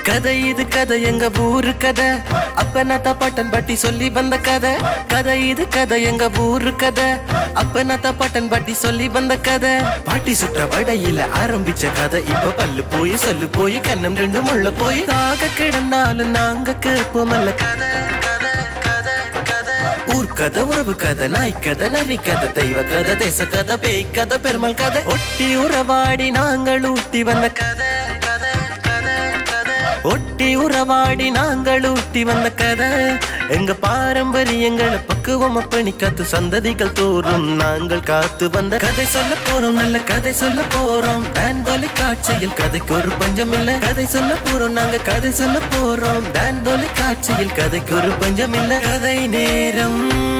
கதை இது கதை எங்க ஊரு கதை அப்ப நத்த பட்டன் பட்டி சொல்லி வந்த கதை கதை இது கதை எங்க ஊரு கதை அப்ப நத்த பட்டன் பட்டி சொல்லி வந்த கதை பாட்டி சுற்ற வடையில ஆரம்பிச்ச கதை இப்ப பல்லு போய் சொல்லு போய் கண்ணம் ரெண்டு முள்ள போய் தாக கிடந்தாலும் நாங்க கேட்போமல்ல கதை கதை கதை கதை ஊர் கதை உறவு கதை நாய் கதை நரி கதை தெய்வ கதை தேச கதை பேய் கதை பெருமாள் கதை ஒட்டி உறவாடி நாங்கள் ஊட்டி வந்த கதை கதை கதை கதை ஒட்டி உறவாடி நாங்கள் ஊட்டி வந்த கதை எங்க பாரம்பரியங்களை பக்குவம் அப்பணி காத்து சந்ததிகள் தோறும் நாங்கள் காத்து வந்த கதை சொல்ல போறோம் நல்ல கதை சொல்ல போறோம் டான் காட்சியில் கதைக்கு ஒரு பஞ்சம் இல்ல கதை சொல்ல போறோம் நாங்க கதை சொல்ல போறோம் டான் காட்சியில் கதைக்கு ஒரு பஞ்சம் இல்ல கதை நேரம்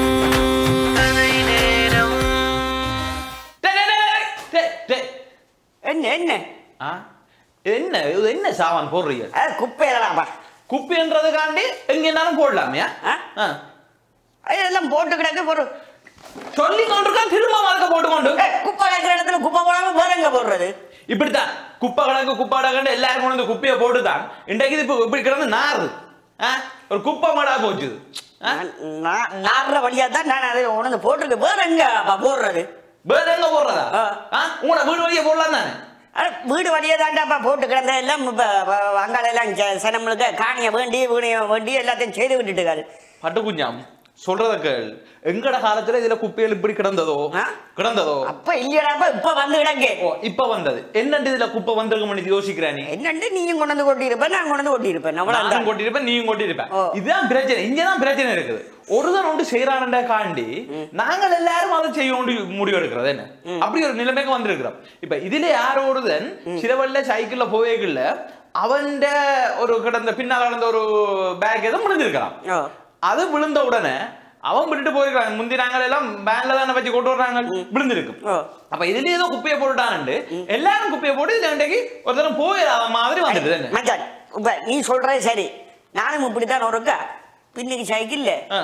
கதை நேரம் டேய், டேய், டேய், டேய், டேய். என்ன என்ன ஆ? என்ன இது என்ன சாமான் போடுறீங்க அது குப்பையெல்லாம் குப்பின்றதுக்காண்டி எங்கன்னாலும் போடலாமே ஆ? ஆ. அதெல்லாம் போட்டு கிடக்க ஒரு சொல்லி கொண்டிருக்கான் திரும்ப மறக்க போட்டுக்கொண்டு ஏய், குப்பை கிடக்கிற இடத்துல குப்பை போடாம வேற எங்க போடுறது இப்படித்தான் குப்பை கணக்கு குப்பை கணக்கு எல்லாரும் கொண்டு வந்து குப்பையை போட்டுதான் இன்றைக்கு இது இப்போ இப்படி கிடந்து நாறு ஆ? ஒரு குப்பை மாடா போச்சு இது. ஆ? நான் நான் நாடுற வழியா தான் நான் அதை உணர்ந்து போட்டிருக்கேன் வேற எங்க அப்பா போடுறது வேற எங்க போடுறதா ஆ. ஆ? உங்களோட வீடு வழியே போடலாம் தானே அட, வீடு வழியே தாண்டாப்பா போட்டு கிடந்த எல்லாம் இப்ப வ- அங்கால எல்லாம் ஜ- சனங்களுக்கு காணிய வேண்டி வீணிய வேண்டி எல்லாத்தையும் செய்து விட்டுட்டுக்காரு பட்டு குஞ்சாம் சொல்றத கேள் எங்கட காலத்துல இதுல குப்பைகள் இப்படி கிடந்ததோ ஆ? கிடந்ததோ அப்ப இல்லையடாப்பா இப்ப வந்து கிடக்கு ஓ இப்ப வந்தது என்னண்டு இதுல குப்பை வந்திருக்கும் யோசிக்கிறா நீ என்னண்டு நீயும் கொண்டு வந்து கொட்டியிருப்ப நான் கொண்டு வந்து கொட்டியிருப்பேன் நானும் அவ்வளவுதான் கொட்டிருப்பேன் நீயும் கொட்டிருப்ப ஓ. இதுதான் பிரச்சனை இங்கதான் பிரச்சனை இருக்குது ஒருதன் ஒன்று செய்யறான்டா காண்டி நாங்கள் எல்லாரும் அதை செய்ய வேண்டி முடிவு எடுக்கிறது என்ன அப்படி ஒரு நிலைமைக்கு வந்திருக்கிறோம் இப்ப இதுல யாரோ ஒருதன் சிலவல்ல சைக்கிள்ல போவேகல்ல அவன்ட ஒரு கிடந்த பின்னால் நடந்த ஒரு பேக் எதுவும் விழுந்திருக்கிறான் ஓ. அது விழுந்த உடனே அவன் விட்டுட்டு போயிருக்காங்க முந்தி நாங்கள் எல்லாம் பேங்க்ல தானே வச்சு கொண்டு வர்றாங்க விழுந்திருக்கும் ஓ. அப்ப இதுல ஏதோ குப்பையை போட்டுட்டான்ட்டு எல்லாரும் குப்பையை போட்டு இதுல இன்றைக்கு ஒரு தரம் போயிடாத மாதிரி வந்துடுது என்ன மச்சான் இப்ப நீ சொல்றது சரி நானும் இப்படித்தான் ஒருக்கா பின்னுக்கு சைக்கிள்ல ஆ.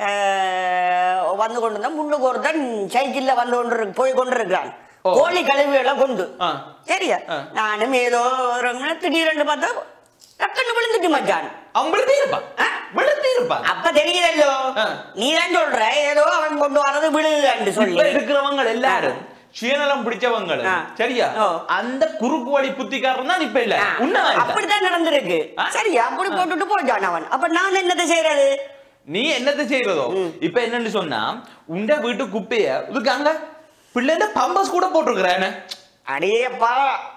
அஹ், வந்து கொண்டு இருந்தா முன்னுக்கு ஒருத்தன் சைக்கிள்ல வந்து கொண்டு இருக்கு- போய் கொண்டு இருக்கிறான் ஓ. கோழி கழுவிகளை கொண்டு ஆ. சரியா ஆ. நானும் ஏதோ ஒரு மணி திடீரென்று பார்த்தா டக்குன்னு விழுந்துட்டு மச்சான் அவன் விழுத்தி இருப்பான் ஆ? விழுத்தி இருப்பான் அப்ப தெரியுதல்லோ ஆ. நீ தான் சொல்ற ஏதோ அவன் கொண்டு வரது விழுதுன்னு சொல்லி இப்ப இருக்கிறவங்க எல்லாரும் சுயநலம் பிடிச்சவங்க ஆ. சரியா ஓ. அந்த குறுக்கு வழி புத்திக்காரன் தான் இப்ப இல்ல ஆ, உண்மை அப்படித்தான் நடந்திருக்கு ஆ? சரியா அப்படி போட்டுட்டு போயிட்டான் அவன் அப்ப நான் என்னத்தை செய்யறது நீ என்னத்தை செய்யறதோ இப்ப என்னன்னு சொன்னா உண்ட வீட்டு குப்பைய இதுக்கு அங்க பிள்ளைங்க பம்பஸ் கூட போட்டிருக்கிறேன் அடேப்பா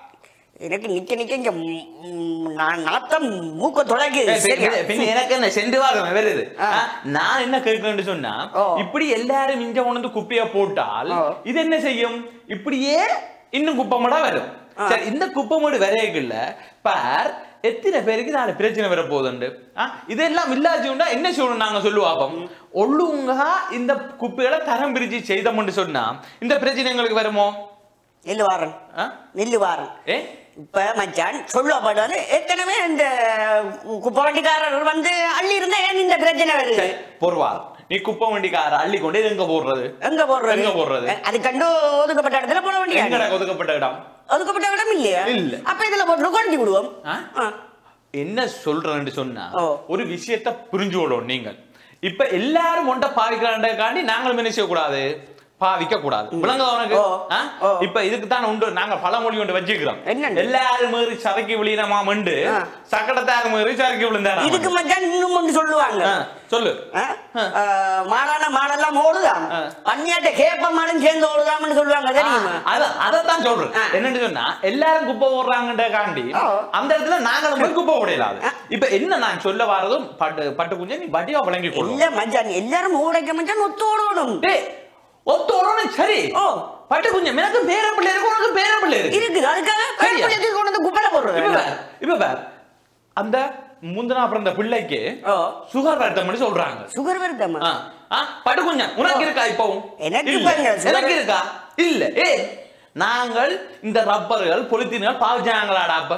எனக்கு நிக்க நிக்க இங்க ம், ம், நான் நாத்தம் மூக்க தொலைக்குது சரியா? பின்ன எனக்கு என்ன சென்று வாங்க வருது ஆ. ஆ, நான் என்ன கேட்கணும்னு சொன்னா ஓ. இப்படி எல்லாரும் இங்க கொண்டு குப்பைய போட்டால் ஓ. இது என்ன செய்யும் இப்படியே இன்னும் குப்பமடா வரும் ஆ. சரி இந்த குப்பமடு வரையக்குள்ள பார் எத்தனை பேருக்கு நாலு பிரச்சனை வர போகுதுண்டு ஆ, இதெல்லாம் இல்லாச்சுண்டா என்ன சொல்லணும் நாங்க சொல்லுவாப்போம் ஒழுங்கா இந்த குப்பைகளை தரம் பிரிச்சு செய்தோம்னு சொன்னா இந்த பிரச்சனை எங்களுக்கு வருமோ நில்லு வாரன் ஆ? நில்லு வாரன் ஏ இப்ப மச்சான் சொல்லப்படுறது ஏற்கனவே இந்த குப்பை வண்டிக்காரர் வந்து அள்ளி இருந்தா ஏன் இந்த பிரச்சனை வருது சரி, பொறுவார் நீ குப்பை வண்டிக்கார அள்ளி கொண்டு இது எங்க போடுறது எங்க போடுறது எங்க போடுறது? அது கண்டு ஒதுக்கப்பட்ட இடத்துல போட வேண்டிய எங்கடா ஒதுக்கப்பட்ட இடம் ஒதுக்கப்பட்ட இடம் இல்லையா இல்ல. அப்ப இதுல போட்டு குறைஞ்சி விடுவோம் ஆ? ஆ. என்ன சொல்றேன்னு சொன்னா ஓ. ஒரு விஷயத்த புரிஞ்சு கொள்ளும் நீங்கள் இப்ப எல்லாரும் ஒண்ட பாவிக்கிறாண்டக்காண்டி நாங்களும் என்ன செய்யக்கூடாது பாவிக்க கூடாது விளங்குதா உனக்கு ஓ. ஆ? ஓ. இப்ப இதுக்கு தான் உண்டு நாங்க பழமொழி ஒன்று வச்சுக்கிறோம் என்னன்னு? எல்லாரும் மீறி சரக்கு விழினமா மண்டு ஆ. சக்கடத்தார் மீறி சரக்கு விழுந்தாரா இதுக்கு மச்சான் இன்னும் ஒன்று சொல்லுவாங்க ஆ, சொல்லு ஆ? ஆ, மாடான மாடெல்லாம் ஓடுதாம் ஆ. பன்னியாட்ட கேப்ப மாடும் சேர்ந்து ஓடுதாம்னு சொல்லுவாங்க தெரியுமா அத அதத்தான் சொல்றேன் ஆ. என்னன்னு சொன்னா எல்லாரும் குப்பை போடுறாங்கன்ற காண்டி ஓ. அந்த இடத்துல நாங்களும் போய் குப்பை போடலாது இப்ப என்ன நான் சொல்ல வரதும் பட்டு பட்டு குஞ்சு நீ வட்டியா விளங்கி கொள்ளும் இல்ல மச்சான் எல்லாரும் ஓடைக்க மச்சான் ஒத்து ஓடணும் டேய் ஒத்து உடனே சரி ஓ. பட்டு குஞ்சம் எனக்கு பேர பிள்ளை இருக்கு உனக்கு பேர பிள்ளை இருக்கு இருக்குது அதுக்காக சரியா? கைப்பிள்ளைக்கு கொண்டு வந்து குப்பையில இப்ப போடுறது பார், இப்ப பார் அந்த முந்தினா பிறந்த பிள்ளைக்கு ஓ சுகர் வருத்தம்னு சொல்றாங்க சுகர் வருதாமா ஆ, ஆ, பட்டு குஞ்சம் உனக்கு இருக்கா இப்பவும் எனக்கு இல்ல. பாருங்க, sugar எனக்கு இருக்கா இல்ல ஏ நாங்கள் இந்த ரப்பர்கள் பொலித்தீன்கள் பாவிச்சாங்களாடா அப்ப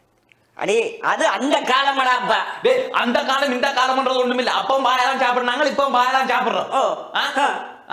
அடே அது அந்த காலமடாப்பா டேய் அந்த காலம் இந்த காலம்ன்றது ஒண்ணுமில்ல அப்பவும் பாயெல்லாம் சாப்பிடுறாங்க இப்பவும் பாயெல்லாம் சாப்பிடுறோம் ஓ. ஆ? ஆ. ஆ?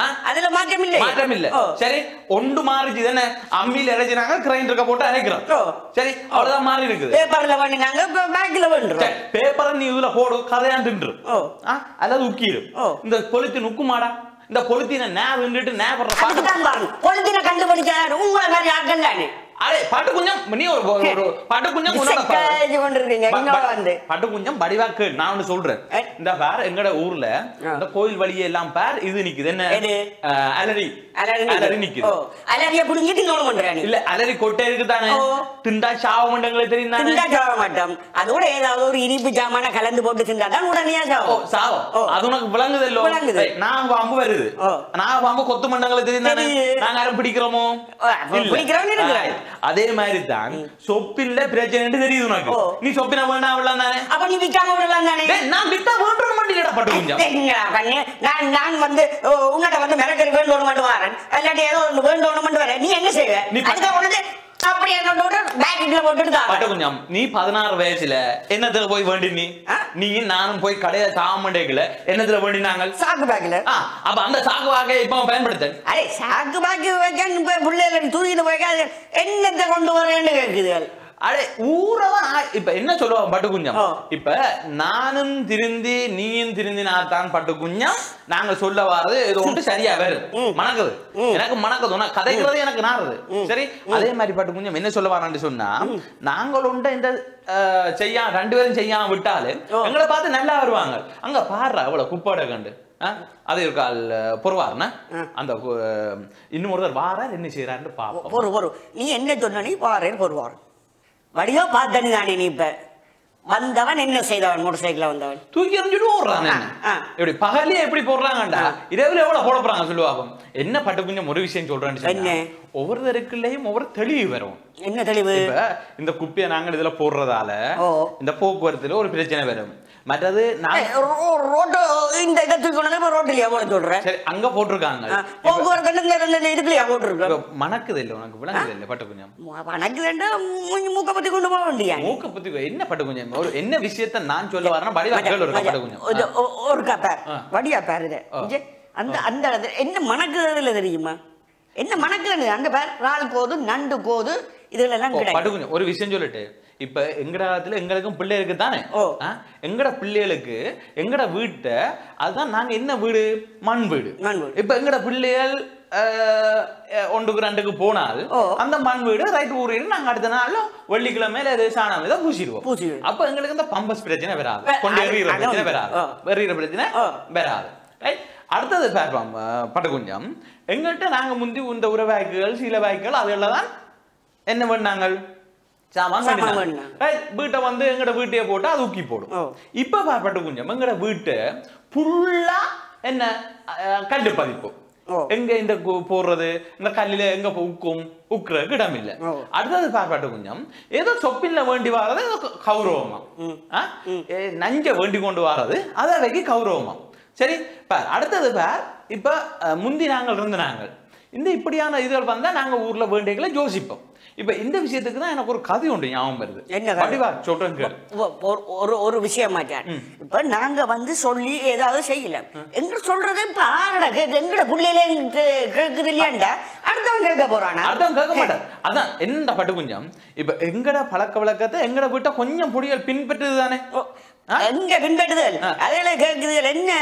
ஆ? அதுல மாற்றம் இல்லை மாற்றம் இல்ல ஓ. சரி ஒன்று மாறிச்சு தானே அம்மியில இறைச்சினாங்க கிரைண்டருக்கு போட்டு அரைக்கிறோம் ஓ. சரி அவ்வளவுதான் மாறி இருக்குது பேப்பர்ல பண்ணினாங்க இப்ப பேக்ல பண்றோம் சரி, பேப்பரை நீ இதுல போடு கதையாண்டுரு ஓ. அல்லது உக்கிரும் ஓ. இந்த பொலித்தின் உக்குமாடா இந்த பொலித்தின நே விண்டுட்டு நே படுற பாட்டு அதுக்குதான் பாருங்க கொளுத்தின கண்டுபிடிச்சாரு உங்களை மாதிரி ஆட்கள் தானே அடே பட்டு குஞ்சம் நீ ஒரு ஒரு- ஒரு பட்டு குஞ்சம் உன்னோட பா- இது கொண்டிருக்கீங்க ப- இன்னொரு ப- வந்து பட்டு குஞ்சம் படிவாக்கு நான் ஒண்ணு சொல்றேன் ஏ. இந்த பேர் எங்கட ஊர்ல ஆ. இந்த கோயில் வழியே எல்லாம் பேர் இது நிக்குது என்ன எது? அஹ், அலரி அலறி அலரி நிக்குது. நிக்குது ஓ அலறிய புடிங்கிட்டு இன்னொரு பண்றானே இல்ல அலரி கொட்டை இருக்குதானே ஓ. திண்டா சாவ மண்டங்களை தெரியும் தானே திண்டா சாக மாட்டோம் அதோட ஏதாவது ஒரு இனிப்பு ஜாமான கலந்து போட்டு திண்டா தான் உடனே ஓ சாகும் சாவம் ஓ. அது உனக்கு விளங்குதல்லோ விளங்குது. ஏய், நான் பாம்பு வருது ஓ. நான் பாம்பு கொத்து மண்டங்களை தெரியும் தானே தெரியுது. நாங்க யாரும் பிடிக்கிறோமோ ஓ, அப்ப இல்ல. பிடிக்கிறவன் இருக்கிறான். ஆ, அதே மாதிரி தான் சொப்பில்ல பிரச்சனை தெரியுது உனக்கு ஓ. நீ சொப்பின வேணா அவ்வளவு தானே அப்ப நீ விக்காம விடலாம் தானே டேய், நான் விட்டா வேண்டுற மாட்டேங்கடா பட்டு குஞ்சம் என்னடா கண்ணு? நான் நான் வந்து ஓ, உன்கிட்ட வந்து மிரட்டல் வேண்டோன்னு மட்டும் வரேன் இல்லாட்டி ஏதோ ஒன்று வேண்டோன்னு மட்டும் வரேன் நீ என்ன செய்வ நீ ப- அதுக்கு உனக்கு அப்படியே கொண்டு விட்டு பேக்கெட்ல போட்டுட்டு தான் பட்டு குஞ்சம் நீ பதினாறு வயசுல என்னத்துல போய் வேண்டி நீ ஆ? நீ நானும் போய் கடையில சாமண்டேக்கல என்னத்துல வேண்டினாங்க சாக்கு பேக்கில் ஆ, அப்ப அந்த சாக்கு வாகை இப்ப பயன்படுத்த அரே சாக்கு பாக்கி வைக்க இப்ப பிள்ளைகளை தூக்கிட்டு போய் என்னத்தை கொண்டு வரேன்னு கேக்குதுகள் அடே ஊரவன் ஆ- இப்ப என்ன சொல்லுவான் பட்டு குஞ்சம் ஓ. இப்ப நானும் திருந்தி நீயும் திருந்தினா தான் பட்டு குஞ்சம் நாங்க சொல்ல வர்றது ஏதோ ஒன்று சரியா வரும் மணக்குது எனக்கு மணக்குது உனக்கு கதைக்கிறது எனக்கு நாடுது சரி அதே மாதிரி பட்டு குஞ்சம் என்ன சொல்ல வரான்னு சொன்னா நாங்கள் உண்ட இந்த அஹ், செய்யா ரெண்டு பேரும் செய்யாம விட்டாலும் ஓ. எங்களை பார்த்து நல்லா வருவாங்க அங்க பாடுறா அவ்வளவு குப்பாடை கண்டு ஆ? அது இருக்கால் பொறுவாருன்னா அந்த கு- இன்னும் ஒருத்தர் வாரார் என்ன செய்யறாருன்னு பாப்போம் பொறு பொறு நீ என்ன சொன்ன நீ பாருன்னு பொறுவார் வடிவா பார்த்தனி தானே நீ இப்ப வந்தவன் என்ன செய்தவன் மோட்டர் சைக்கிள்ல வந்தவன் தூக்கி எறிஞ்சிட்டு ஓடுறான் ஆ, ஆ. இப்படி பகலே எப்படி போடுறாங்கடா இரவுல எவ்வளவு போட போறாங்க சொல்லுவாங்க என்ன பட்டு கொஞ்சம் ஒரு விஷயம் சொல்றேன்னு சொன்னா, என்ன? ஒவ்வொருத்தருக்குள்ளேயும் ஒவ்வொரு தெளிவு வரும் என்ன தெளிவு இப்ப இந்த குப்பையை நாங்கள் இதுல போடுறதால ஓ. இந்த போக்குவரத்துல ஒரு பிரச்சனை வரும் மற்றது நான் ஏய், ரோ- ரோட்டு இந்த இதை தூக்கி கொண்டு வந்து ரோட்டிலேயே போட சொல்றேன் சரி அங்க போட்டிருக்காங்க இப்ப- போக்குவரத்து இந்த ரெண்டு இதுக்குள்ளேயே போட்டுருக்கேன் இப்ப மணக்குது இல்ல உனக்கு விளங்குது இல்ல பட்டு கொஞ்சம் வணக்கு வேண்டாம் மூஞ்சி மூக்க பத்தி கொண்டு போக வேண்டியா மூக்க பத்தி என்ன பட்டு கொஞ்சம் ஒரு என்ன விஷயத்த நான் சொல்ல வரேன்னா படிவாக்கள் ஒரு பட்டு கொஞ்சம் இது ஒ- ஒரு பேர் ஆ. வடியா பேர் இது இங்க அந்த அந்த இடத்துல என்ன மணக்குறதுல தெரியுமா என்ன மணக்குறது அங்க பேர் இறால் போது நண்டு போது இதுல எல்லாம் ஓ, கிடைக்கும் பட்டு கொஞ்சம் ஒரு விஷயம் சொல்லட்டு இப்ப எங்கட காலத்துல எங்களுக்கும் பிள்ளை இருக்கு தானே ஓ. ஆ? எங்கட பிள்ளைகளுக்கு எங்கட வீட்டை அதுதான் நாங்க என்ன வீடு மண் வீடு மண் வீடு. இப்ப எங்கட பிள்ளைகள் அஹ், அஹ், ஒன்றுக்கு ரெண்டுக்கு போனால் ஓ. அந்த மண் வீடு ரைட் ஊரிட்டு நாங்க அடுத்த நாள் வெள்ளிக்கிழமையில இது சாணம் இதை பூசிடுவோம் பூசிடுவோம். அப்ப எங்களுக்கு இந்த பம்பஸ் பிரச்சனை வராது வே- கொண்டு அது- எறிகிற அது பிரச்சனை உண்டு. வராது ஓ. எறிகிற பிரச்சனை ஓ. வராது ரைட் அடுத்தது பேர்பாம் பட்டுக்குஞ்சம் எங்கள்கிட்ட நாங்க முந்தி இந்த உறவாய்க்குகள் சீல வாய்க்குகள் அதுல தான் என்ன பண்ணாங்க சாமான் சாமான் கட்டினாங்க. கட்டினாங்க. Right? வீட்டை வந்து எங்கட வீட்டையே போட்டு அது ஊக்கி போடும் ஓ. இப்ப பாப்பட்டு குஞ்சம் எங்கட வீட்டை ஃபுல்லா என்ன அஹ், கல்லு பதிப்பு ஓ. எங்க இந்த கு- போடுறது இந்த கல்லில எங்க போ- உக்கும் உக்குறதுக்கு இடம் இல்ல ஓ. அடுத்தது பாப்பாட்டு குஞ்சம் ஏதோ சொப்பில்ல வேண்டி வர்றது ஏதோ க- கௌரவமா ஆ? ஏ, நஞ்ச வேண்டி கொண்டு வர்றது அதை வைக்க கௌரவமா சரி பார் அடுத்தது பார் இப்ப அஹ், முந்தி நாங்கள் இருந்த நாங்கள் இந்த இப்படியான இதுகள் வந்தா நாங்க ஊர்ல வேண்டியங்களை யோசிப்போம் இப்ப இந்த விஷயத்துக்கு தான் எனக்கு ஒரு கதை உண்டு ஞாபகம் வருது என்ன கதை? வடிவா சொல்றேன் கேளு ஒ- ஒரு- ஒரு ஒரு விஷயம் மாட்டார் இப்ப நாங்க வந்து சொல்லி ஏதாவது செய்யல எங்க சொல்றது இப்ப ஆரட கேக்கு எங்கட புள்ளையில கேக்குது இல்லையாண்டா அடுத்தவன் கேட்க போறானா அதான் கேட்க மாட்டேன் அதான் என்ன பட்டு குஞ்சம் இப்ப எங்கட பழக்க வழக்கத்தை எங்கட வீட்டை கொஞ்சம் புடியல் பின்பற்றுது தானே ஓ, எங்க பின்பற்றுதல் அதில் கேட்குதுகள் என்ன